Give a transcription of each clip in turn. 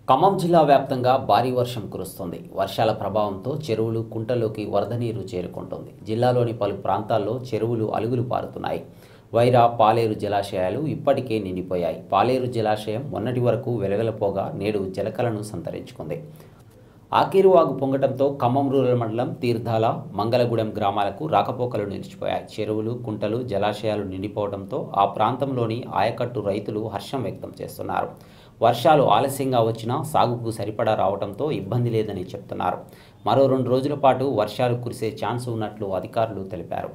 ఖమ్మం జిల్లా వ్యాప్తంగా భారీ వర్షం కురుస్తుంది వర్షాల ప్రభావంతో చెరువులు కుంటలోకి వరద నీరు చేరుకుంటుంది జిల్లాలోని పలు ప్రాంతాల్లో చెరువులు అలుగులు పారుతున్నాయి వైరా పాలేరు జలాశయాలు ఇప్పటికే నిండిపోయాయి పాలేరు జలాశయం మొన్నటి వరకు వెలవెలపోగా నేడు జలకలను సంతరించుకుంది ఆకీరువాగు పొంగటంతో ఖమ్మం రూరల్ మండలం తీర్థాల మంగళగూడెం గ్రామాలకు రాకపోకలు నిలిచిపోయాయి చెరువులు కుంటలు జలాశయాలు నిండిపోవడంతో ఆ ప్రాంతంలోని ఆయకట్టు రైతులు హర్షం వ్యక్తం చేస్తున్నారు వర్షాలు ఆలస్యంగా వచ్చినా సాగుకు సరిపడా రావడంతో ఇబ్బంది లేదని చెప్తున్నారు మరో రెండు రోజుల పాటు వర్షాలు కురిసే ఛాన్స్ ఉన్నట్లు అధికారులు తెలిపారు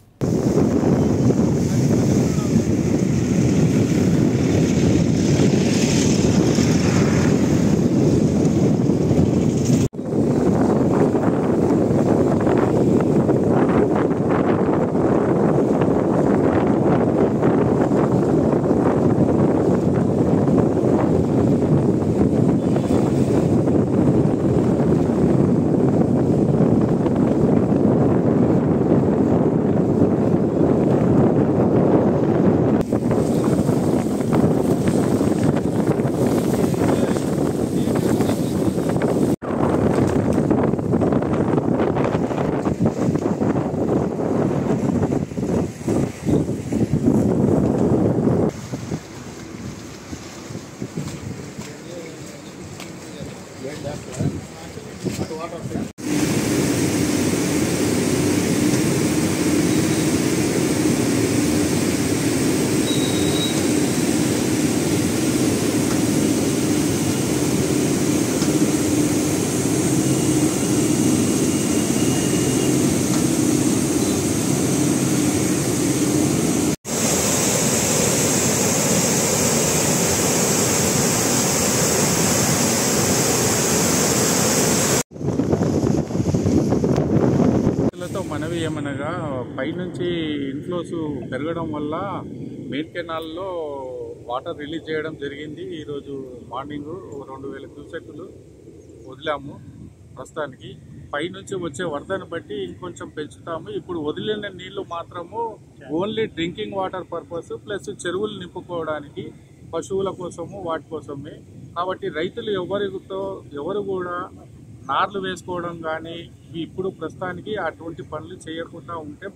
రైతులతో మనవి ఏమనగా పైనుంచి ఇన్ఫ్లోస్ పెరగడం వల్ల మెయిన్ కెనాల్లో వాటర్ రిలీజ్ చేయడం జరిగింది ఈరోజు మార్నింగ్ రెండు వేల క్యూసెక్లు వదిలాము ప్రస్తుతానికి పైనుంచి వచ్చే వరదను బట్టి ఇంకొంచెం పెంచుతాము ఇప్పుడు వదిలిన నీళ్లు మాత్రము only drinking water purpose plus చెరువులు నింపుకోవడానికి పశువుల కోసము వాటి కోసమే కాబట్టి రైతులు ఎవరితో ఎవరు కూడా నార్లు వేసుకోవడం కానీ ఇప్పుడు ప్రస్తుతానికి అటువంటి పనులు చేయకుండా ఉంటే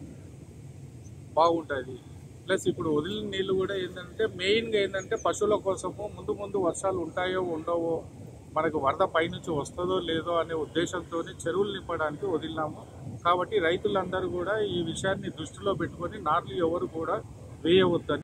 బాగుంటుంది ప్లస్ ఇప్పుడు వదిలిన నీళ్ళు కూడా ఏంటంటే మెయిన్గా ఏంటంటే పశువుల కోసము ముందు ముందు వర్షాలు ఉంటాయో ఉండవో మనకు వరద పైనుంచి వస్తుందో లేదో అనే ఉద్దేశంతో చెరువులు నింపడానికి వదిలినాము కాబట్టి రైతులందరూ కూడా ఈ విషయాన్ని దృష్టిలో పెట్టుకొని నార్లు ఎవరు కూడా వేయవద్దని